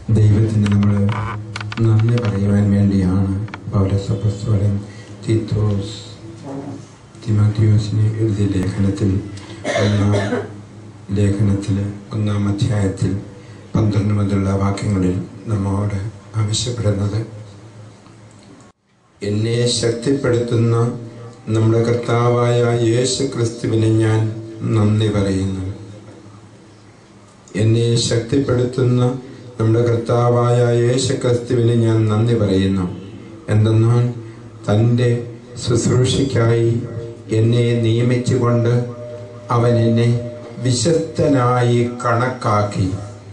ദൈവത്തിന് നമ്മൾ നന്ദി പറയുവാൻ വേണ്ടിയാണ് പൗരസപ്പസ്വലൻ തീത്തോസ് തിമോത്തിയോസിന് എഴുതിയ ലേഖനത്തിൽ ഒന്നാം ലേഖനത്തിൽ ഒന്നാം അധ്യായത്തിൽ പന്ത്രണ്ട് മുതലുള്ള വാക്യങ്ങളിൽ നമ്മോട് ആവശ്യപ്പെടുന്നത് എന്നെ ശക്തിപ്പെടുത്തുന്ന നമ്മുടെ കർത്താവായ യേശു ക്രിസ്തുവിനെ ഞാൻ നന്ദി പറയുന്നു എന്നെ ശക്തിപ്പെടുത്തുന്ന നമ്മുടെ കർത്താവായ യേശു ക്രിസ്തുവിന് ഞാൻ നന്ദി പറയുന്നു എന്തെന്നാൽ തൻ്റെ ശുശ്രൂഷയ്ക്കായി എന്നെ നിയമിച്ചുകൊണ്ട് അവൻ എന്നെ വിശുദ്ധനായി കണക്കാക്കി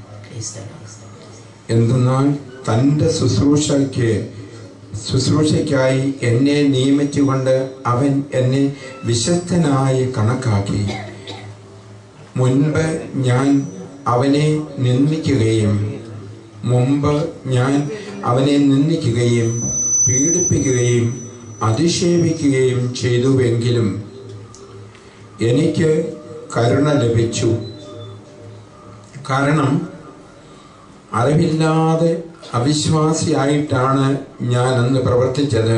എന്തെന്നാൽ തൻ്റെ ശുശ്രൂഷയ്ക്ക് ശുശ്രൂഷയ്ക്കായി എന്നെ നിയമിച്ചുകൊണ്ട് അവൻ എന്നെ വിശുദ്ധനായി കണക്കാക്കി മുൻപ് ഞാൻ അവനെ നിന്ദിക്കുകയും മുമ്പ് ഞാൻ അവനെ നിന്ദിക്കുകയും പീഡിപ്പിക്കുകയും അധിക്ഷേപിക്കുകയും ചെയ്തുവെങ്കിലും എനിക്ക് കരുണ ലഭിച്ചു കാരണം അറിവില്ലാതെ അവിശ്വാസിയായിട്ടാണ് ഞാൻ അന്ന് പ്രവർത്തിച്ചത്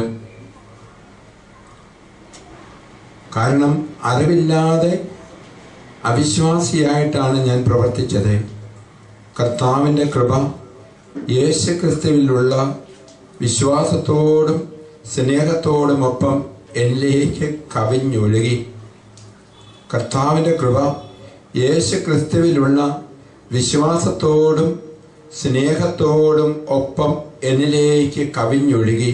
കാരണം അറിവില്ലാതെ അവിശ്വാസിയായിട്ടാണ് ഞാൻ പ്രവർത്തിച്ചത് കർത്താവിൻ്റെ കൃപ യേശു ക്രിസ്തുവിലുള്ള വിശ്വാസത്തോടും സ്നേഹത്തോടുമൊപ്പം എന്നിലേക്ക് കവിഞ്ഞൊഴുകി കർത്താവിൻ്റെ കൃപ യേശു ക്രിസ്തുവിലുള്ള വിശ്വാസത്തോടും സ്നേഹത്തോടും ഒപ്പം എന്നിലേക്ക് കവിഞ്ഞൊഴുകി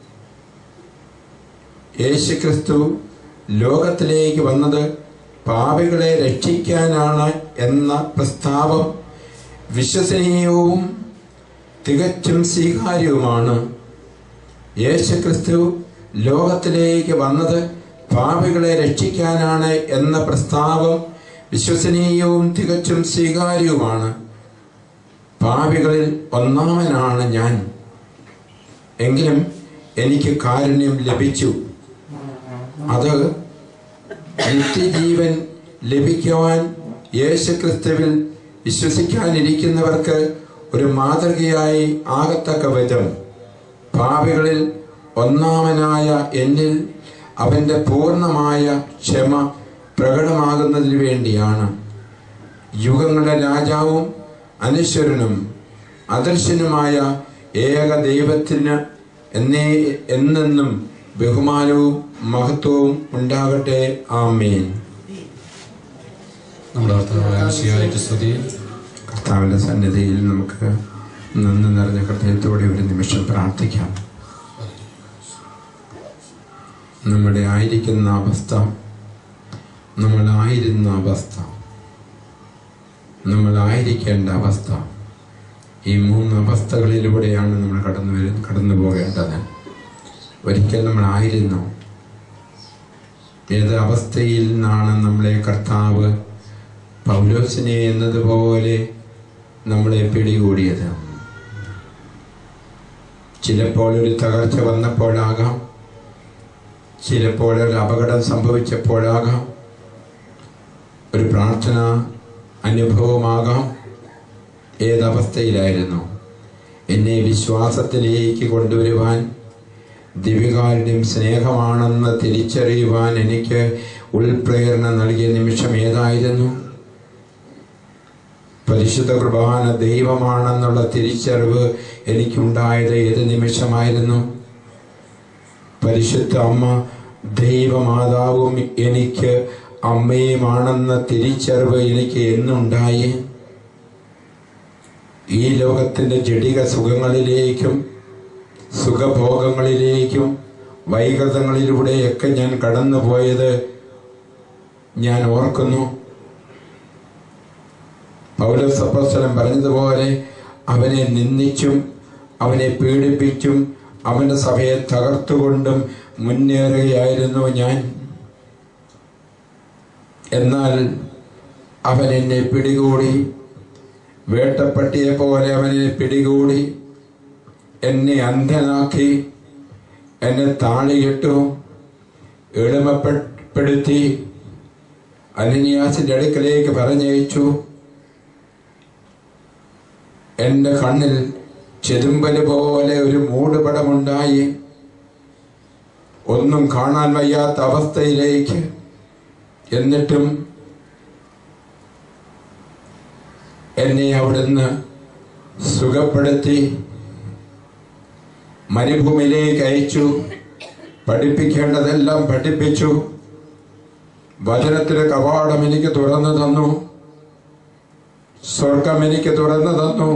യേശു ക്രിസ്തു ലോകത്തിലേക്ക് വന്നത് പാപികളെ രക്ഷിക്കാനാണ് എന്ന പ്രസ്താവം വിശ്വസനീയവും തികച്ചും സ്വീകാര്യവുമാണ് യേശു ക്രിസ്തു ലോകത്തിലേക്ക് വന്നത് പാപികളെ രക്ഷിക്കാനാണ് എന്ന പ്രസ്താവം വിശ്വസനീയവും തികച്ചും സ്വീകാര്യവുമാണ് പാപികളിൽ ഒന്നാമനാണ് ഞാൻ എങ്കിലും എനിക്ക് കാരുണ്യം ലഭിച്ചു അത് നിത്യജീവൻ ലഭിക്കുവാൻ യേശുക്രിസ്തുവിൽ വിശ്വസിക്കാനിരിക്കുന്നവർക്ക് ഒരു മാതൃകയായി ആകത്തക്ക വിധം പാപികളിൽ ഒന്നാമനായ എന്നിൽ അവൻ്റെ പൂർണ്ണമായ ക്ഷമ പ്രകടമാകുന്നതിന് വേണ്ടിയാണ് യുഗങ്ങളുടെ രാജാവും അനശ്വരനും അദർശനുമായ ഏക ദൈവത്തിന് എന്നേ എന്നെന്നും ബഹുമാനവും മഹത്വവും ഉണ്ടാകട്ടെ ആമേൻ നമ്മുടെ കർത്താവായ മിശിഹായ്ക്ക് സ്തുതി കർത്താവിൻ്റെ സന്നിധിയിൽ നമുക്ക് നന്ദി നിറഞ്ഞ ഹൃദയത്തോടെ ഒരു നിമിഷം പ്രാർത്ഥിക്കാം നമ്മുടെ ആയിരിക്കുന്ന അവസ്ഥ നമ്മളായിരുന്ന അവസ്ഥ നമ്മളായിരിക്കേണ്ട അവസ്ഥ ഈ മൂന്ന് അവസ്ഥകളിലൂടെയാണ് നമ്മൾ കടന്നു വരു കടന്നു പോകേണ്ടത് ഒരിക്കൽ നമ്മളായിരുന്നു ഏത് അവസ്ഥയിൽ നിന്നാണ് നമ്മളെ കർത്താവ് പൗലോസിനെ എന്നതുപോലെ നമ്മളെ പിടികൂടിയത് ചിലപ്പോൾ ഒരു തകർച്ച വന്നപ്പോഴാകാം ചിലപ്പോൾ ഒരു അപകടം സംഭവിച്ചപ്പോഴാകാം ഒരു പ്രാർത്ഥന അനുഭവമാകാം ഏതവസ്ഥയിലായിരുന്നു എന്നെ വിശ്വാസത്തിലേക്ക് കൊണ്ടുവരുവാൻ ദിവികാരുടെയും സ്നേഹമാണെന്ന് തിരിച്ചറിയുവാൻ എനിക്ക് ഉൾപ്രേരണ നൽകിയ നിമിഷം ഏതായിരുന്നു പരിശുദ്ധ കുർബാന ദൈവമാണെന്നുള്ള തിരിച്ചറിവ് എനിക്കുണ്ടായത് ഏത് നിമിഷമായിരുന്നു പരിശുദ്ധ അമ്മ ദൈവമാതാവും എനിക്ക് അമ്മയുമാണെന്ന തിരിച്ചറിവ് എനിക്ക് എന്നുണ്ടായി ഈ ലോകത്തിൻ്റെ ജടിക സുഖങ്ങളിലേക്കും സുഖഭോഗങ്ങളിലേക്കും വൈകൃതങ്ങളിലൂടെയൊക്കെ ഞാൻ കടന്നുപോയത് ഞാൻ ഓർക്കുന്നു പൗരസപ്പസ്വലം പറഞ്ഞതുപോലെ അവനെ നിന്ദിച്ചും അവനെ പീഡിപ്പിച്ചും അവൻ്റെ സഭയെ തകർത്തുകൊണ്ടും മുന്നേറുകയായിരുന്നു ഞാൻ എന്നാൽ അവൻ എന്നെ പിടികൂടി വേട്ടപ്പട്ടിയെ പോലെ അവനെ പിടികൂടി എന്നെ അന്ധനാക്കി എന്നെ താളിയിട്ടു എളിമപ്പെടുത്തി അനന്യാസിന്റെ അടുക്കലേക്ക് പറഞ്ഞയച്ചു എൻ്റെ കണ്ണിൽ ചെതുമ്പല് പോലെ ഒരു മൂടുപടമുണ്ടായി ഒന്നും കാണാൻ വയ്യാത്ത അവസ്ഥയിലേക്ക് എന്നിട്ടും എന്നെ അവിടുന്ന് സുഖപ്പെടുത്തി മരുഭൂമിയിലേക്ക് അയച്ചു പഠിപ്പിക്കേണ്ടതെല്ലാം പഠിപ്പിച്ചു വചനത്തിന് കവാടം എനിക്ക് തുറന്നു തന്നു സ്വർഗം എനിക്ക് തുറന്നു തന്നു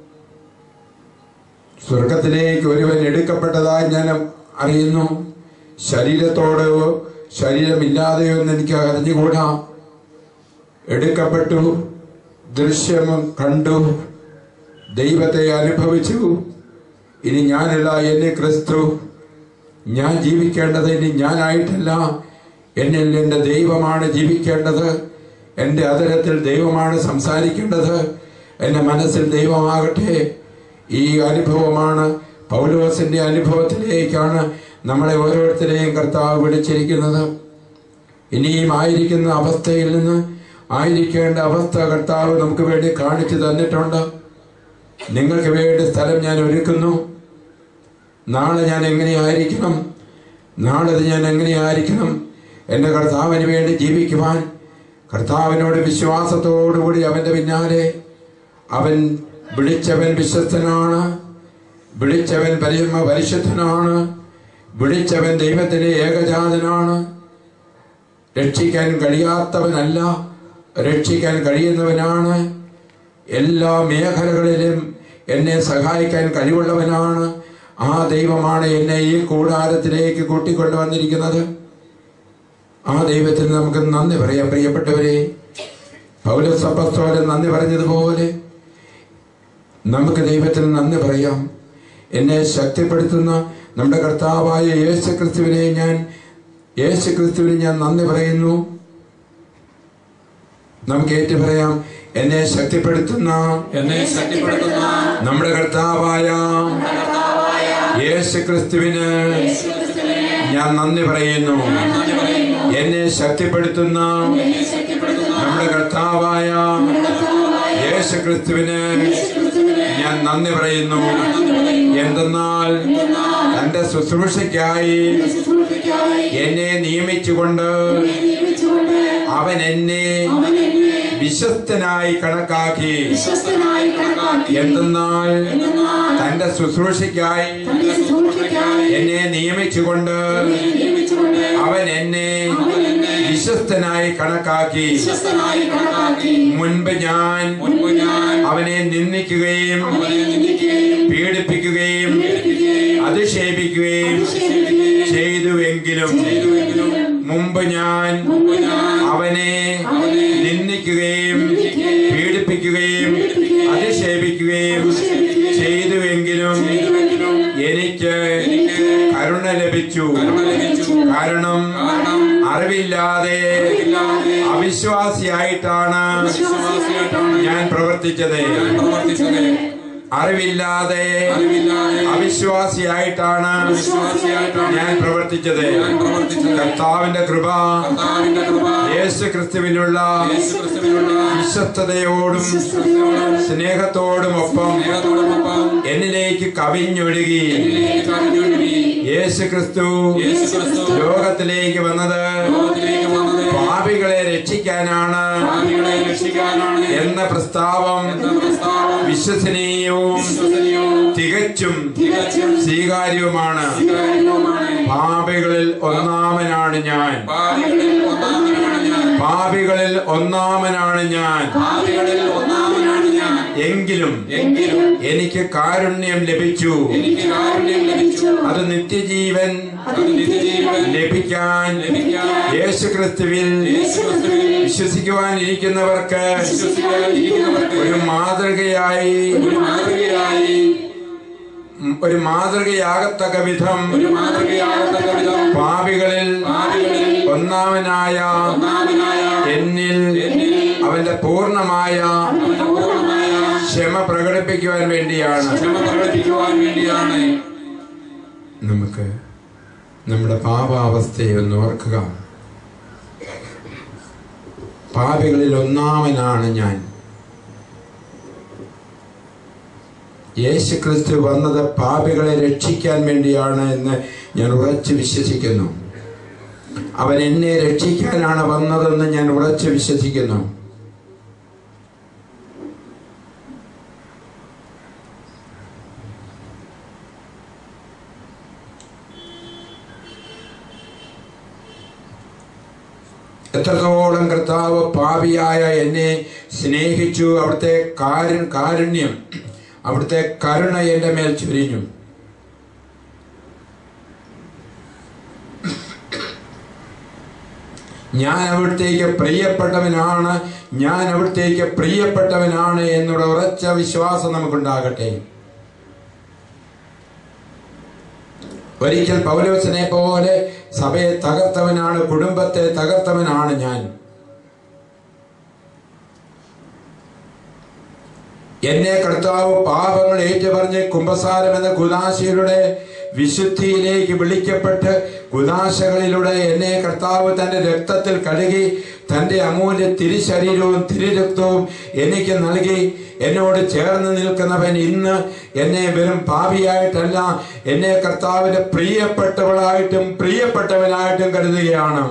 സ്വർഗത്തിലേക്ക് ഒരുവൻ എടുക്കപ്പെട്ടതായി ഞാൻ അറിയുന്നു ശരീരത്തോടെയോ ശരീരമില്ലാതെയോ എന്ന് എനിക്ക് അറിഞ്ഞുകൂടാ എടുക്കപ്പെട്ടു ദൃശ്യം കണ്ടു ദൈവത്തെ അനുഭവിച്ചു ഇനി ഞാനല്ല എന്നെ ക്രിസ്തു ഞാൻ ജീവിക്കേണ്ടത് ഇനി ഞാനായിട്ടല്ല എന്നിൽ എൻ്റെ ദൈവമാണ് ജീവിക്കേണ്ടത് എൻ്റെ അതരത്തിൽ ദൈവമാണ് സംസാരിക്കേണ്ടത് എൻ്റെ മനസ്സിൽ ദൈവമാകട്ടെ ഈ അനുഭവമാണ് പൗലോസിന്റെ അനുഭവത്തിലേക്കാണ് നമ്മളെ ഓരോരുത്തരെയും കർത്താവ് വിളിച്ചിരിക്കുന്നത് ഇനിയും ആയിരിക്കുന്ന അവസ്ഥയിൽ നിന്ന് ആയിരിക്കേണ്ട അവസ്ഥ കർത്താവ് നമുക്ക് വേണ്ടി കാണിച്ചു തന്നിട്ടുണ്ട് നിങ്ങൾക്ക് വേണ്ടി സ്ഥലം ഞാൻ ഒരുക്കുന്നു നാളെ ഞാൻ എങ്ങനെയായിരിക്കണം നാളെ ഞാൻ എങ്ങനെയായിരിക്കണം എൻ്റെ കർത്താവിന് വേണ്ടി ജീവിക്കുവാൻ കർത്താവിനോട് വിശ്വാസത്തോടുകൂടി അവൻ്റെ പിന്നാലെ അവൻ വിളിച്ചവൻ വിശ്വസ്തനാണ് വിളിച്ചവൻ പരിമ പരിശുദ്ധനാണ് വിളിച്ചവൻ ദൈവത്തിൻ്റെ ഏകജാതനാണ് രക്ഷിക്കാൻ കഴിയാത്തവനല്ല രക്ഷിക്കാൻ കഴിയുന്നവനാണ് എല്ലാ മേഖലകളിലും എന്നെ സഹായിക്കാൻ കഴിവുള്ളവനാണ് ആ ദൈവമാണ് എന്നെ ഈ കൂടാരത്തിലേക്ക് കൂട്ടിക്കൊണ്ടുവന്നിരിക്കുന്നത് ആ ദൈവത്തിന് നമുക്ക് നന്ദി പറയാം പ്രിയപ്പെട്ടവരെ പൗലസപ്പസ്തോലൻ നന്ദി പറഞ്ഞതുപോലെ നമുക്ക് ദൈവത്തിന് നന്ദി പറയാം എന്നെ ശക്തിപ്പെടുത്തുന്ന നമ്മുടെ കർത്താവായ യേശു ക്രിസ്തുവിനെ ഞാൻ യേശു ക്രിസ്തുവിന് ഞാൻ നന്ദി പറയുന്നു നമുക്ക് ഏറ്റു പറയാം എന്നെ ശക്തിപ്പെടുത്തുന്ന എന്നെ ശക്തിപ്പെടുത്തുന്ന നമ്മുടെ കർത്താവായ യേശു ക്രിസ്തുവിന് ഞാൻ നന്ദി പറയുന്നു എന്നെ ശക്തിപ്പെടുത്തുന്ന നമ്മുടെ കർത്താവായ യേശു ക്രിസ്തുവിന് ഞാൻ നന്ദി പറയുന്നു എന്തെന്നാൽ തന്റെ ശുശ്രൂഷയ്ക്കായി എന്നെ നിയമിച്ചുകൊണ്ട് അവൻ എന്നെ വിശ്വസ്തനായി കണക്കാക്കി വിശ്വസ്തനായി കണക്കാക്കി എന്തെന്നാൽ തന്റെ ശുശ്രൂഷയ്ക്കായി എന്നെ നിയമിച്ചുകൊണ്ട് നിയമിച്ചുകൊണ്ട് അവൻ എന്നെ വിശ്വസ്തനായി കണക്കാക്കി വിശ്വസ്തനായി കണക്കാക്കി മുൻപ് ഞാൻ മുൻപ് ഞാൻ അവനെ നിന്ദിക്കുകയും അവനെ നിന്ദിക്കുകയും പീഡിപ്പിക്കുകയും അധിക്ഷേപിക്കുകയും ചെയ്തുവെങ്കിലും മുമ്പ് ഞാൻ അവനെ നിന്ദിക്കുകയും പീഡിപ്പിക്കുകയും അധിക്ഷേപിക്കുകയും ചെയ്തുവെങ്കിലും എനിക്ക് കരുണ ലഭിച്ചു കാരണം അറിവില്ലാതെ അവിശ്വാസിയായിട്ടാണ് ഞാൻ പ്രവർത്തിച്ചത് പ്രവർത്തിച്ചത് അറിവില്ലാതെ അറിവില്ലാതെ അവിശ്വാസിയായിട്ടാണ് വിശ്വാസിയായിട്ടാണ് ഞാൻ പ്രവർത്തിച്ചത് ഞാൻ പ്രവർത്തിച്ചത് കർത്താവിന്റെ കൃപ കർത്താവിന്റെ കൃപ യേശു ക്രിസ്തുവിനുള്ള യേശുക്രിസ്തുവിനുള്ള വിശ്വസ്തയോടും സ്നേഹത്തോടും ഒപ്പം സ്നേഹത്തോടൊപ്പം എന്നിലേക്ക് കവിഞ്ഞൊഴുകി എന്നിലേക്ക് കവിഞ്ഞൊഴുകി യേശു ക്രിസ്തു യേശുക്രിസ്തു ലോകത്തിലേക്ക് വന്നത് ലോകത്തിലേക്ക് വന്നത് പാപികളെ രക്ഷിക്കാനാണ് പാപികളെ രക്ഷിക്കാനാണ് എന്ന പ്രസ്താവം എന്ന പ്രസ്താവം വിശ്വസനീയവും വിശ്വസനീയവും തികച്ചും തികച്ചും സ്വീകാര്യവുമാണ് സ്വീകാര്യവുമാണ് പാപികളിൽ ഒന്നാമനാണ് ഞാൻ പാപികളിൽ ഒന്നാമനാണ് ഞാൻ പാപികളിൽ ഒന്നാമനാണ് ഞാൻ പാപികളിൽ ഒന്നാമനാണ് ഞാൻ എങ്കിലും എങ്കിലും എനിക്ക് കാരുണ്യം ലഭിച്ചു എനിക്ക് കാരുണ്യം ലഭിച്ചു അത് നിത്യജീവൻ അത് നിത്യജീവൻ ലഭിക്കാൻ ലഭിക്കാൻ യേശുക്രിസ്തുവിൽ യേശുക്രിസ്തുവിൽ വിശ്വസിക്കുവാനിരിക്കുന്നവർക്ക് വിശ്വസിക്കാതിരിക്കുന്നവർക്ക് ഒരു മാതൃകയായി ഒരു മാതൃകയായി ഒരു മാതൃകയാകത്തക്ക വിധം ഒരു മാതൃകയാകത്തക്ക വിധം പാപികളിൽ പാപികളിൽ ഒന്നാമനായ ഒന്നാമനായ എന്നിൽ എന്നിൽ അവന്റെ പൂർണ്ണമായ അവന്റെ പൂർണ്ണമായ ക്ഷമ പ്രകടിപ്പിക്കുവാൻ വേണ്ടിയാണ് ക്ഷമ പ്രകടിപ്പിക്കുവാൻ വേണ്ടിയാണ് നമുക്ക് നമ്മുടെ പാപാവസ്ഥയെ ഒന്ന് ഓർക്കുക പാപികളിൽ ഒന്നാമനാണ് ഞാൻ യേശു ക്രിസ്തു വന്നത് പാപികളെ രക്ഷിക്കാൻ വേണ്ടിയാണ് എന്ന് ഞാൻ ഉറച്ചു വിശ്വസിക്കുന്നു അവൻ എന്നെ രക്ഷിക്കാനാണ് വന്നതെന്ന് ഞാൻ ഉറച്ചു വിശ്വസിക്കുന്നു എത്രത്തോളം കർത്താവ് പാപിയായ എന്നെ സ്നേഹിച്ചു അവിടുത്തെ കാരു കാരുണ്യം അവിടുത്തെ കരുണ എൻ്റെ മേൽ ചൊരിഞ്ഞു ഞാൻ അവിടത്തേക്ക് പ്രിയപ്പെട്ടവനാണ് ഞാൻ അവിടത്തേക്ക് പ്രിയപ്പെട്ടവനാണ് എന്നുള്ള ഉറച്ച വിശ്വാസം നമുക്കുണ്ടാകട്ടെ ഒരിക്കൽ പൗലോസിനെ പോലെ സഭയെ തകർത്തവനാണ് കുടുംബത്തെ തകർത്തവനാണ് ഞാൻ എന്നെ കർത്താവ് പാപങ്ങൾ ഏറ്റുപറഞ്ഞ് കുംഭസാരം എന്ന കുദാശയിലൂടെ വിശുദ്ധിയിലേക്ക് വിളിക്കപ്പെട്ട് കുദാശകളിലൂടെ എന്നെ കർത്താവ് തന്റെ രക്തത്തിൽ കഴുകി തന്റെ അമൂല്യ തിരുശരീരവും തിരുരക്തവും എനിക്ക് നൽകി എന്നോട് ചേർന്ന് നിൽക്കുന്നവൻ ഇന്ന് എന്നെ വെറും പാപിയായിട്ടല്ല എന്നെ കർത്താവിന്റെ പ്രിയപ്പെട്ടവളായിട്ടും പ്രിയപ്പെട്ടവനായിട്ടും കരുതുകയാണ്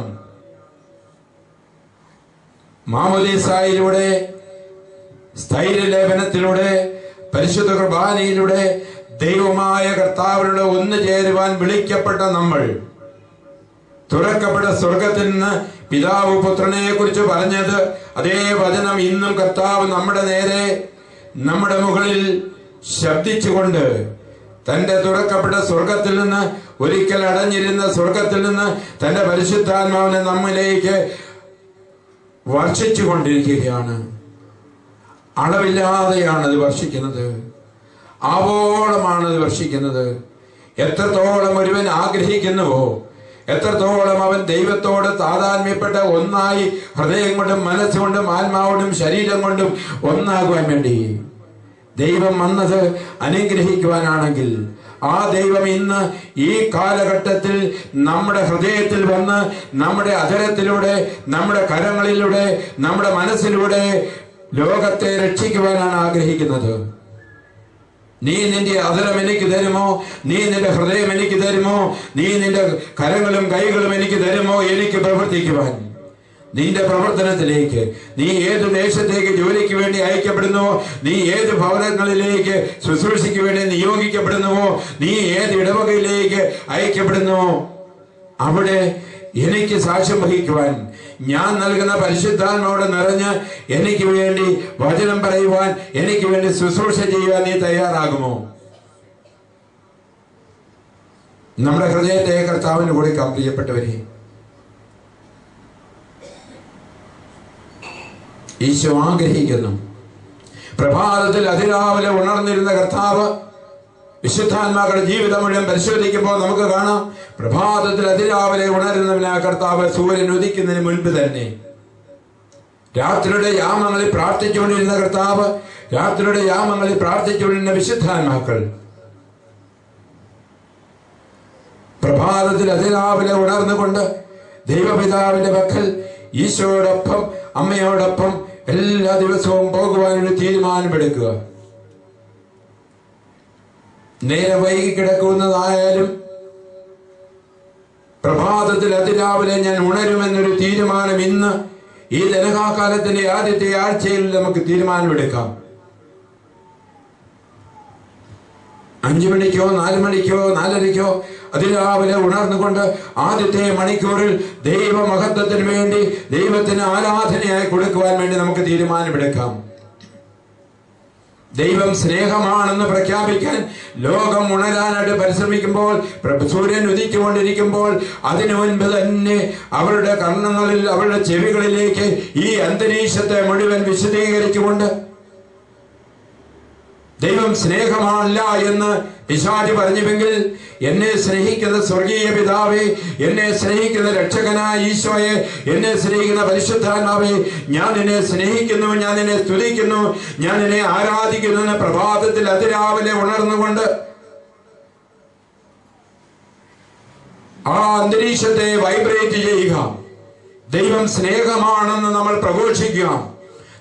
മാമുദീസായിലൂടെ സ്ഥൈര്യലേപനത്തിലൂടെ പരിശുദ്ധ കുർബാനയിലൂടെ ദൈവമായ കർത്താവിനോട് ഒന്നു ചേരുവാൻ വിളിക്കപ്പെട്ട നമ്മൾ തുറക്കപ്പെട്ട സ്വർഗത്തിൽ നിന്ന് പിതാവ് പുത്രനെ കുറിച്ച് പറഞ്ഞത് അതേ വചനം ഇന്നും കർത്താവ് നമ്മുടെ നേരെ നമ്മുടെ മുകളിൽ ശബ്ദിച്ചുകൊണ്ട് തന്റെ തുറക്കപ്പെട്ട സ്വർഗത്തിൽ നിന്ന് ഒരിക്കൽ അടഞ്ഞിരുന്ന സ്വർഗത്തിൽ നിന്ന് തന്റെ പരിശുദ്ധാത്മാവിനെ നമ്മിലേക്ക് വർഷിച്ചു കൊണ്ടിരിക്കുകയാണ് അളവില്ലാതെയാണ് അത് വർഷിക്കുന്നത് ആവോളമാണ് അത് വർഷിക്കുന്നത് എത്രത്തോളം ഒരുവൻ ആഗ്രഹിക്കുന്നുവോ എത്രത്തോളം അവൻ ദൈവത്തോട് താതാത്മ്യപ്പെട്ട ഒന്നായി ഹൃദയം കൊണ്ടും മനസ്സുകൊണ്ടും ആത്മാവോടും ശരീരം കൊണ്ടും ഒന്നാകുവാൻ വേണ്ടി ദൈവം വന്നത് അനുഗ്രഹിക്കുവാനാണെങ്കിൽ ആ ദൈവം ഇന്ന് ഈ കാലഘട്ടത്തിൽ നമ്മുടെ ഹൃദയത്തിൽ വന്ന് നമ്മുടെ അധരത്തിലൂടെ നമ്മുടെ കരങ്ങളിലൂടെ നമ്മുടെ മനസ്സിലൂടെ ലോകത്തെ രക്ഷിക്കുവാനാണ് ആഗ്രഹിക്കുന്നത് നീ നിന്റെ അധരം എനിക്ക് തരുമോ നീ നിന്റെ ഹൃദയം എനിക്ക് തരുമോ നീ നിന്റെ കരങ്ങളും കൈകളും എനിക്ക് തരുമോ എനിക്ക് പ്രവർത്തിക്കുവാൻ നിന്റെ പ്രവർത്തനത്തിലേക്ക് നീ ഏത് ദേശത്തേക്ക് ജോലിക്ക് വേണ്ടി അയക്കപ്പെടുന്നുവോ നീ ഏത് ഭവനങ്ങളിലേക്ക് ശുശ്രൂഷയ്ക്ക് വേണ്ടി നിയോഗിക്കപ്പെടുന്നുവോ നീ ഏത് ഇടവകയിലേക്ക് അയക്കപ്പെടുന്നുവോ അവിടെ എനിക്ക് സാക്ഷ്യം വഹിക്കുവാൻ ഞാൻ നൽകുന്ന പരിശുദ്ധാത്മാവോട് നിറഞ്ഞ് എനിക്ക് വേണ്ടി വചനം പറയുവാൻ എനിക്ക് വേണ്ടി ശുശ്രൂഷ ചെയ്യുവാൻ നീ തയ്യാറാകുമോ നമ്മുടെ ഹൃദയത്തെ കർത്താവിന് കൊടുക്കാം പ്രിയപ്പെട്ടവരെ ഈശോ ആഗ്രഹിക്കുന്നു പ്രഭാതത്തിൽ അതിരാവിലെ ഉണർന്നിരുന്ന കർത്താവ് വിശുദ്ധാത്മാക്കളുടെ ജീവിതം മുഴുവൻ പരിശോധിക്കുമ്പോൾ നമുക്ക് കാണാം പ്രഭാതത്തിൽ അതിരാവിലെ ഉണരുന്നവനാ കർത്താവ് സൂര്യൻ ഉദിക്കുന്നതിന് മുൻപ് തന്നെ രാത്രിയുടെ യാമങ്ങളിൽ പ്രാർത്ഥിച്ചുകൊണ്ടിരുന്ന കർത്താവ് രാത്രിയുടെ യാമങ്ങളിൽ പ്രാർത്ഥിച്ചുകൊണ്ടിരുന്ന വിശുദ്ധാത്മാക്കൾ പ്രഭാതത്തിൽ അതിരാവിലെ ഉണർന്നുകൊണ്ട് ദൈവപിതാവിന്റെ പക്കൽ ഈശോയോടൊപ്പം അമ്മയോടൊപ്പം എല്ലാ ദിവസവും പോകുവാനൊരു തീരുമാനമെടുക്കുക നേരെ വൈകി കിടക്കുന്നതായാലും പ്രഭാതത്തിൽ അതിരാവിലെ ഞാൻ ഉണരുമെന്നൊരു തീരുമാനം ഇന്ന് ഈ ജനകാകാലത്തിന്റെ ആദ്യത്തെ ആഴ്ചയിൽ നമുക്ക് തീരുമാനമെടുക്കാം അഞ്ചു മണിക്കോ നാല് മണിക്കോ നാലരയ്ക്കോ അതിരാവിലെ ഉണർന്നുകൊണ്ട് ആദ്യത്തെ മണിക്കൂറിൽ ദൈവമഹത്വത്തിന് വേണ്ടി ദൈവത്തിന് ആരാധനയായി കൊടുക്കുവാൻ വേണ്ടി നമുക്ക് തീരുമാനമെടുക്കാം ദൈവം സ്നേഹമാണെന്ന് പ്രഖ്യാപിക്കാൻ ലോകം ഉണരാനായിട്ട് പരിശ്രമിക്കുമ്പോൾ പ്രഭ- സൂര്യൻ ഉദിച്ചുകൊണ്ടിരിക്കുമ്പോൾ അതിനു മുൻപ് തന്നെ അവരുടെ കർണങ്ങളിൽ അവരുടെ ചെവികളിലേക്ക് ഈ അന്തരീക്ഷത്തെ മുഴുവൻ വിശദീകരിച്ചുകൊണ്ട് ദൈവം സ്നേഹമല്ല എന്ന് പിശാചി പറഞ്ഞുവെങ്കിൽ എന്നെ സ്നേഹിക്കുന്ന സ്വർഗീയ പിതാവേ എന്നെ സ്നേഹിക്കുന്ന രക്ഷകനായ ഈശോയെ എന്നെ സ്നേഹിക്കുന്ന പരിശുദ്ധാത്മാവേ ഞാൻ നിന്നെ സ്നേഹിക്കുന്നു ഞാൻ നിന്നെ സ്തുതിക്കുന്നു ഞാൻ നിന്നെ ആരാധിക്കുന്നു എന്ന് പ്രഭാതത്തിൽ അതിരാവിലെ ഉണർന്നുകൊണ്ട് ആ അന്തരീക്ഷത്തെ വൈബ്രേറ്റ് ചെയ്യുക ദൈവം സ്നേഹമാണെന്ന് നമ്മൾ പ്രഘോഷിക്കുക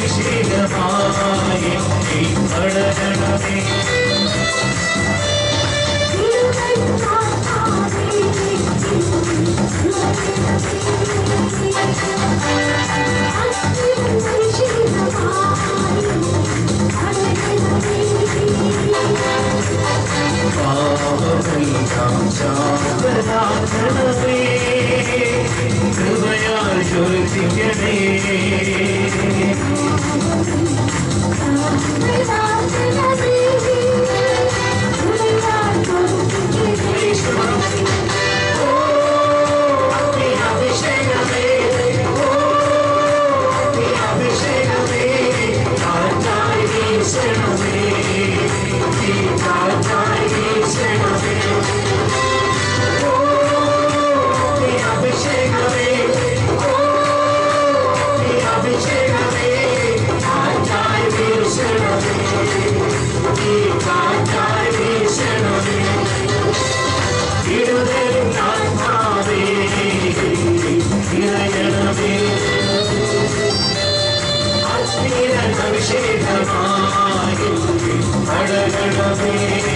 അഭിഷേകമായി നീ പടരണമേ പാപമെല്ലാം ശാന്തരാക്കണമേ കൃപയാൽ ജ്വലിപ്പിക്കണേ നീ അഭിഷേകമേ ഓ നീ അഭിഷേകമേ കാറ്റായി വീശണമേ നീ കാറ്റായി വീശണമേ ഓ നീ അഭിഷേകമേ ഓ നീ അഭിഷേകമേ കാറ്റായി വീശണമേ നീ കാറ്റായി വീശണമേ ഇരുതരും ആത്മാവേ ഇറങ്ങണമേ അഗ്നിരൻ അഭിഷേകമായി അടകണമേ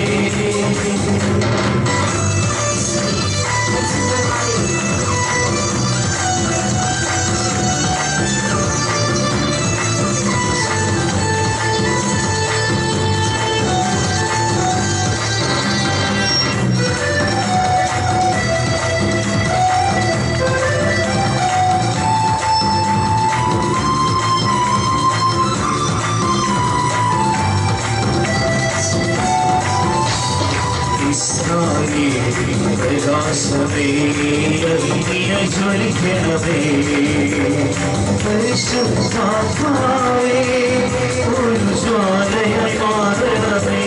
പ്രകാശമേ ജ്വലിക്കണമേ പരിശുദ്ധാത്മാവേ ഒരു ജ്വാലയായി മാറണമേ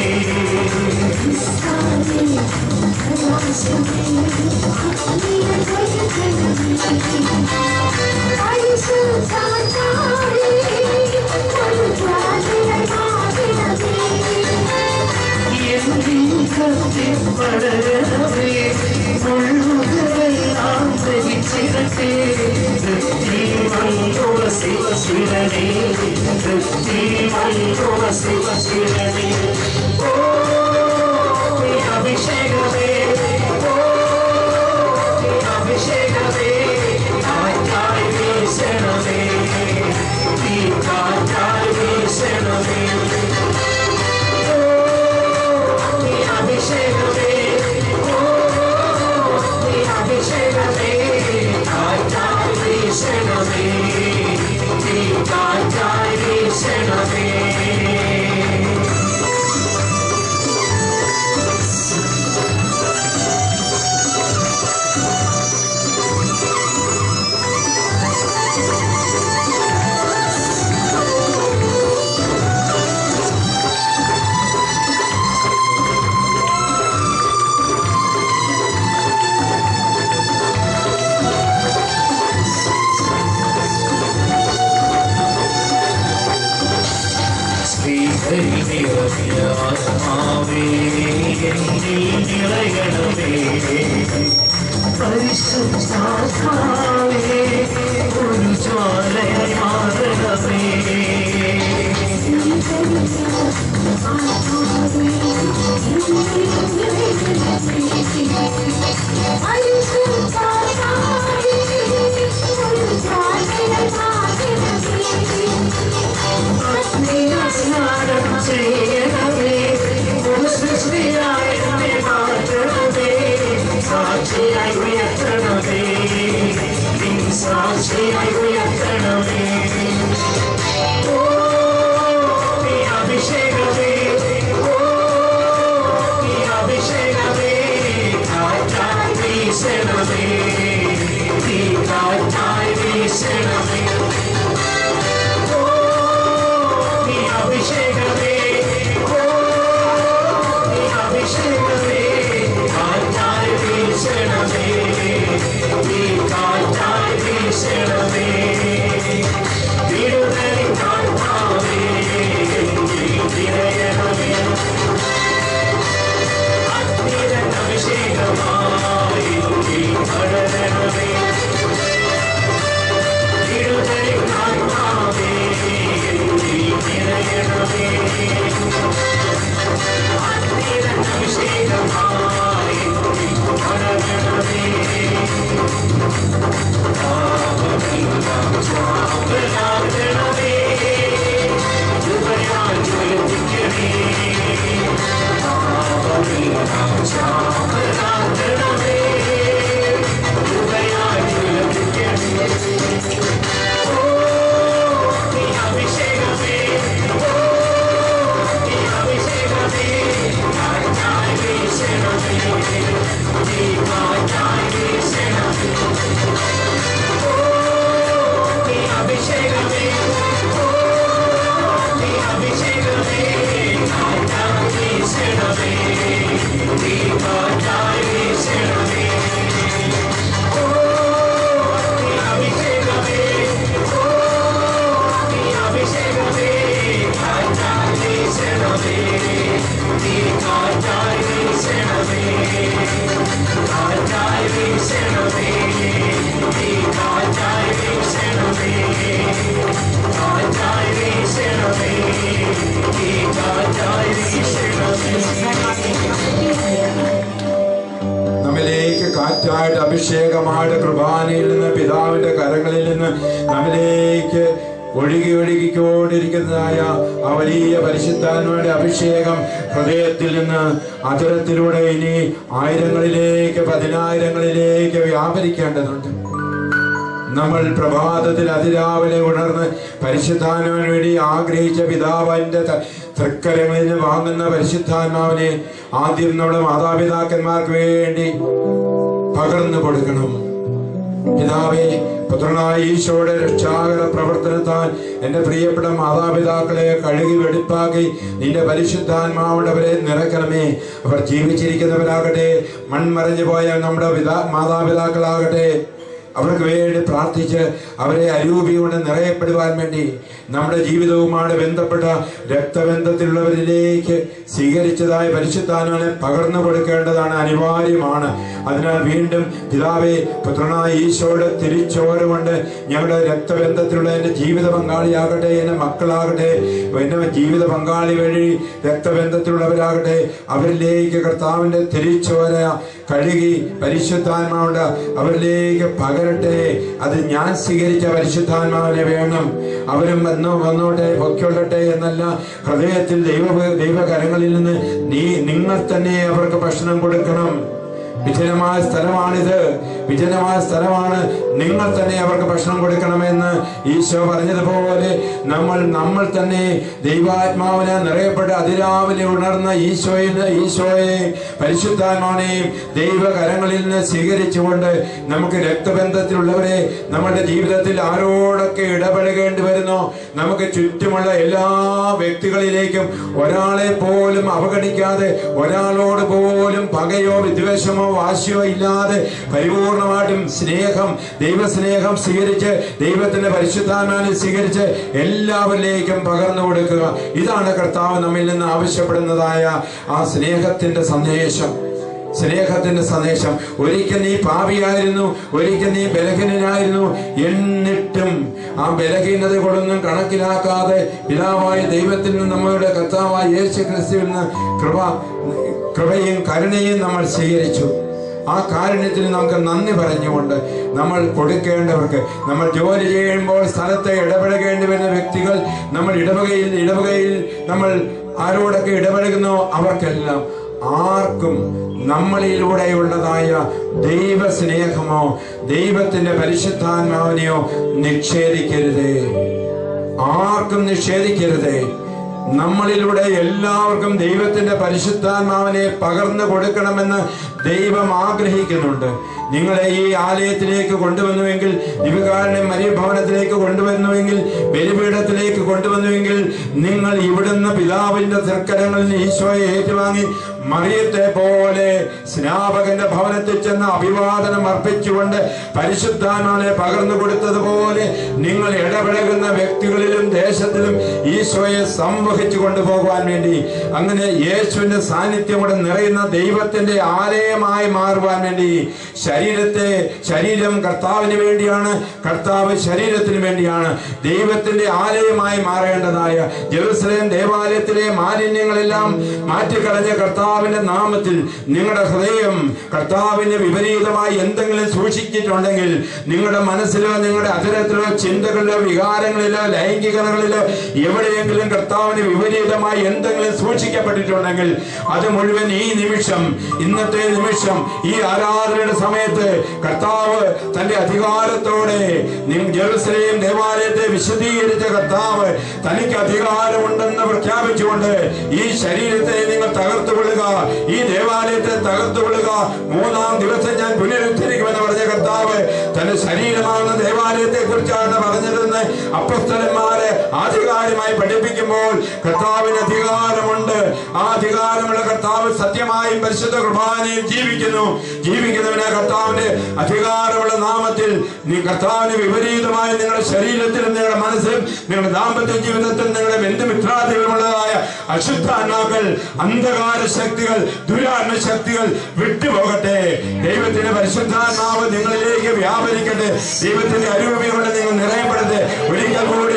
പടരണമേ മുഴുവനെല്ലാം ധരിച്ചിരട്ടെ തൃപ്തി മല്ലോള ശിവ ശിവനേ തൃപ്തി മല്ലോള ശിവ ശിവനേ ഓ നീ അഭിഷേകമേ ഓ നീ അഭിഷേകമേ കാറ്റായി വീശണമേ നീ കാറ്റായി വീശണമേ നീ അഭിഷേകമേ ഓ നീ അഭിഷേകമേ കാറ്റായി വീശണമേ നീ കാറ്റായി വീശണമേ ശ്രീഹരിനിറവിയാത്മാവേ എന്നിൽ നിറയണമേ പരിശുദ്ധാത്മാവേ ഒരു ജ്വാലയായി മാറണമേ സ്നാനം ചെയ്യണമേ ഒരു സൃഷ്ടിയായി എന്നെ മാറ്റണമേ സാക്ഷിയായി ഉയർത്തണമേ നിൻ സാക്ഷിയായി ഉയർത്തണമേ ഓ നീ അഭിഷേകമേ ഓ നീ അഭിഷേകമേ കാറ്റായി വീശണമേ നീ കാറ്റായി വീശണമേ ഓ നീ അഭിഷേകമേ വീശണമേ നീ കാറ്റായി വീശണമേ ഓ നീ അഭിഷേകമേ ഓ നീ അഭിഷേകമേ കാറ്റായി വീശണമേ നീ കാറ്റായി വീശണമേ കാറ്റായി വീശണമേ നീ കാറ്റായി വീശണമേ കാറ്റായി വീശണമേ നീ കാറ്റായി വീശണമേ നമ്മിലേക്ക് കാറ്റായിട്ട് അഭിഷേകമായിട്ട് കൃപാനയിൽ നിന്ന് പിതാവിന്റെ കരങ്ങളിൽ നിന്ന് നമ്മിലേക്ക് ഒഴുകി ഒഴുകിക്കൊണ്ടിരിക്കുന്നതായ ആ വലിയ പരിശുദ്ധാത്മയുടെ അഭിഷേകം ഹൃദയത്തിൽ നിന്ന് അതരത്തിലൂടെ ഇനി ആയിരങ്ങളിലേക്ക് പതിനായിരങ്ങളിലേക്ക് വ്യാപരിക്കേണ്ടതുണ്ട് നമ്മൾ പ്രഭാതത്തിൽ അതിരാവിലെ ഉണർന്ന് പരിശുദ്ധാത്മാവിന് വേണ്ടി ആഗ്രഹിച്ച പിതാവിന്റെ ത- തൃക്കരങ്ങളിൽ നിന്ന് വാങ്ങുന്ന പരിശുദ്ധാത്മാവിനെ ആദ്യം നമ്മുടെ മാതാപിതാക്കന്മാർക്ക് വേണ്ടി പകർന്നു കൊടുക്കണം പിതാവേ പുത്രനായ ഈശോയുടെ രക്ഷാകര പ്രവർത്തനത്താൽ എന്റെ പ്രിയപ്പെട്ട മാതാപിതാക്കളെ കഴുകി വെടിപ്പാക്കി നിന്റെ പരിശുദ്ധാത്മാവുള്ളവരെ നിറയ്ക്കണമേ അവർ ജീവിച്ചിരിക്കുന്നവരാകട്ടെ മൺമറഞ്ഞു പോയ നമ്മുടെ പിതാ മാതാപിതാക്കളാകട്ടെ അവർക്ക് വേണ്ടി പ്രാർത്ഥിച്ച് അവരെ അരൂപി കൊണ്ട് നിറയപ്പെടുവാൻ വേണ്ടി നമ്മുടെ ജീവിതവുമായി ബന്ധപ്പെട്ട രക്തബന്ധത്തിലുള്ളവരിലേക്ക് സ്വീകരിച്ചതായ പരിശുദ്ധാനുവിനെ പകർന്നു കൊടുക്കേണ്ടതാണ് അനിവാര്യമാണ് അതിനാൽ വീണ്ടും പിതാവെ പുത്രനായ ഈശോയുടെ തിരിച്ചോര കൊണ്ട് ഞങ്ങളുടെ രക്തബന്ധത്തിലുള്ള എൻ്റെ ജീവിത പങ്കാളിയാകട്ടെ എൻ്റെ മക്കളാകട്ടെ എൻ്റെ ജീവിത പങ്കാളി വഴി രക്തബന്ധത്തിലുള്ളവരാകട്ടെ അവരിലേക്ക് കർത്താവിൻ്റെ തിരിച്ചോര കഴുകി പരിശുദ്ധാത്മാവുണ്ട് അവരിലേക്ക് പകരട്ടെ അത് ഞാൻ സ്വീകരിച്ച പരിശുദ്ധാത്മാവിനെ വേണം അവരും വന്നു വന്നോട്ടെ പൊയ്ക്കൊള്ളട്ടെ എന്നല്ല ഹൃദയത്തിൽ ദൈവ ദൈവകരങ്ങളിൽ നിന്ന് നീ നിങ്ങൾ തന്നെ അവർക്ക് ഭക്ഷണം കൊടുക്കണം വിജനമായ സ്ഥലമാണിത് വിജനമായ സ്ഥലമാണ് നിങ്ങൾ തന്നെ അവർക്ക് ഭക്ഷണം കൊടുക്കണമെന്ന് ഈശോ പറഞ്ഞതുപോലെ നമ്മൾ നമ്മൾ തന്നെ ദൈവാത്മാവിനെ നിറയപ്പെട്ട് അതിരാവിലെ ഉണർന്ന ഈശോയിൽ ഈശോയെ പരിശുദ്ധാത്മാവിനെയും ദൈവകരങ്ങളിൽ നിന്ന് സ്വീകരിച്ചുകൊണ്ട് നമുക്ക് രക്തബന്ധത്തിലുള്ളവരെ നമ്മുടെ ജീവിതത്തിൽ ആരോടൊക്കെ ഇടപഴകേണ്ടി വരുന്നോ നമുക്ക് ചുറ്റുമുള്ള എല്ലാ വ്യക്തികളിലേക്കും ഒരാളെ പോലും അവഗണിക്കാതെ ഒരാളോട് പോലും പകയോ വിദ്വേഷമോ വാശിയോ ഇല്ലാതെ പരിപൂർണമായിട്ടും സ്നേഹം ദൈവസ്നേഹം സ്വീകരിച്ച് ദൈവത്തിന്റെ പരിശുദ്ധാത്മാവിനെ സ്വീകരിച്ച് എല്ലാവരിലേക്കും പകർന്നു കൊടുക്കുക ഇതാണ് കർത്താവ് നമ്മിൽ നിന്ന് ആവശ്യപ്പെടുന്നതായ ആ സ്നേഹത്തിന്റെ സന്ദേശം സ്നേഹത്തിന്റെ സന്ദേശം ഒരിക്കൽ നീ പാപിയായിരുന്നു ഒരിക്കൽ നീ ബലഹീനനായിരുന്നു എന്നിട്ടും ആ ബലഹീനത കൊണ്ടൊന്നും കണക്കിലാക്കാതെ പിതാവായ ദൈവത്തിൽ നിന്ന് നമ്മളുടെ കർത്താവായ യേശു ക്രിസ്തുവിൽ നിന്ന് കൃപ കൃപയും കരുണയും നമ്മൾ സ്വീകരിച്ചു ആ കാരുണ്യത്തിന് നമുക്ക് നന്ദി പറഞ്ഞുകൊണ്ട് നമ്മൾ കൊടുക്കേണ്ടവർക്ക് നമ്മൾ ജോലി ചെയ്യുമ്പോൾ സ്ഥലത്ത് ഇടപഴകേണ്ടി വരുന്ന വ്യക്തികൾ നമ്മൾ ഇടവകയിൽ ഇടവകയിൽ നമ്മൾ ആരോടൊക്കെ ഇടപഴകുന്നോ അവർക്കെല്ലാം ആർക്കും നമ്മളിലൂടെയുള്ളതായ ദൈവസ്നേഹമോ ദൈവത്തിന്റെ പരിശുദ്ധാത്മാവിനെയോ നിഷേധിക്കരുതേ ആർക്കും നിഷേധിക്കരുതേ നമ്മളിലൂടെ എല്ലാവർക്കും ദൈവത്തിന്റെ പരിശുദ്ധാത്മാവിനെ പകർന്നു കൊടുക്കണമെന്ന് ദൈവം ആഗ്രഹിക്കുന്നുണ്ട് നിങ്ങളെ ഈ ആലയത്തിലേക്ക് കൊണ്ടുവന്നുവെങ്കിൽ ദിവ്യകാരുണ്യ മര്യഭവനത്തിലേക്ക് കൊണ്ടുവന്നുവെങ്കിൽ ബലിപീഠത്തിലേക്ക് കൊണ്ടുവന്നുവെങ്കിൽ നിങ്ങൾ ഇവിടുന്ന് പിതാവിന്റെ തൃക്കരങ്ങളിൽ നിന്ന് ഈശോയെ ഏറ്റുവാങ്ങി മറിയത്തെ പോലെ സ്നാപകന്റെ ഭവനത്തിൽ ചെന്ന് അഭിവാദനം അർപ്പിച്ചുകൊണ്ട് പരിശുദ്ധാത്മാവിനെ പകർന്നു കൊടുത്തതുപോലെ നിങ്ങൾ ഇടപഴകുന്ന വ്യക്തികളിലും ദേശത്തിലും ഈശോയെ സംവഹിച്ചു കൊണ്ടുപോകുവാൻ വേണ്ടി അങ്ങനെ യേശുവിന്റെ സാന്നിധ്യം കൂടെ നിറയുന്ന ദൈവത്തിന്റെ ആലയമായി മാറുവാൻ വേണ്ടി ശരീരത്തെ ശരീരം കർത്താവിന് വേണ്ടിയാണ് കർത്താവ് ശരീരത്തിന് വേണ്ടിയാണ് ദൈവത്തിന്റെ ആലയമായി മാറേണ്ടതായ ജെറുസലേം ദേവാലയത്തിലെ മാലിന്യങ്ങളെല്ലാം മാറ്റിക്കളഞ്ഞ കർത്താവിന്റെ നാമത്തിൽ നിങ്ങളുടെ ഹൃദയം കർത്താവിന് വിപരീതമായി എന്തെങ്കിലും സൂക്ഷിച്ചിട്ടുണ്ടെങ്കിൽ നിങ്ങളുടെ മനസ്സിലോ നിങ്ങളുടെ അധരത്തിലോ ചിന്തകളിലോ വികാരങ്ങളിലോ ലൈംഗികതകളിലോ എവിടെയെങ്കിലും കർത്താവിന് വിപരീതമായി എന്തെങ്കിലും സൂക്ഷിക്കപ്പെട്ടിട്ടുണ്ടെങ്കിൽ അത് മുഴുവൻ ഈ നിമിഷം ഇന്നത്തെ നിമിഷം ഈ ആരാധനയുടെ സമയത്ത് കർത്താവ് തന്റെ അധികാരത്തോടെ നിങ്ങൾ ജെറുസലേം ദേവാലയത്തെ വിശദീകരിച്ച കർത്താവ് തനിക്ക് അധികാരമുണ്ടെന്ന് പ്രഖ്യാപിച്ചുകൊണ്ട് ഈ ശരീരത്തെ നിങ്ങൾ തകർത്തുകൊള്ളുക ഈ ദേവാലയത്തെ തകർത്തുകൊള്ളുക മൂന്നാം ദിവസം ഞാൻ പുനരുദ്ധരിക്കുമെന്ന് പറഞ്ഞ കർത്താവ് തന്റെ ശരീരമാകുന്ന ദേവാലയത്തെ കുറിച്ചാണ് പറഞ്ഞതെന്ന് അപ്പസ്തലന്മാരെ ആധികാരികമായി പഠിപ്പിക്കുമ്പോൾ കർത്താവിന് അധികാരമുണ്ട് ആ അധികാരമുള്ള കർത്താവ് സത്യമായും പരിശുദ്ധ കുർബാനയിൽ ജീവിക്കുന്നു ജീവിക്കുന്നവനെ കർത്താവിന്റെ അധികാരമുള്ള നാമത്തിൽ നീ കർത്താവിന് വിപരീതമായി നിങ്ങളുടെ ശരീരത്തിലും നിങ്ങളുടെ മനസ്സിലും നിങ്ങളുടെ ദാമ്പത്യ ജീവിതത്തിലും നിങ്ങളുടെ ബന്ധുമിത്രാദികളുമുള്ളതായ അശുദ്ധാത്മാക്കൾ അന്ധകാര ശക്തികൾ ദുരാത്മ ശക്തികൾ വിട്ടുപോകട്ടെ ദൈവത്തിന്റെ പരിശുദ്ധാത്മാവ് നിങ്ങളിലേക്ക് വ്യാപരിക്കട്ടെ ദൈവത്തിന്റെ അരൂപി കൊണ്ട് നിങ്ങൾ നിറയപ്പെടട്ടെ ഒരിക്കൽ കൂടി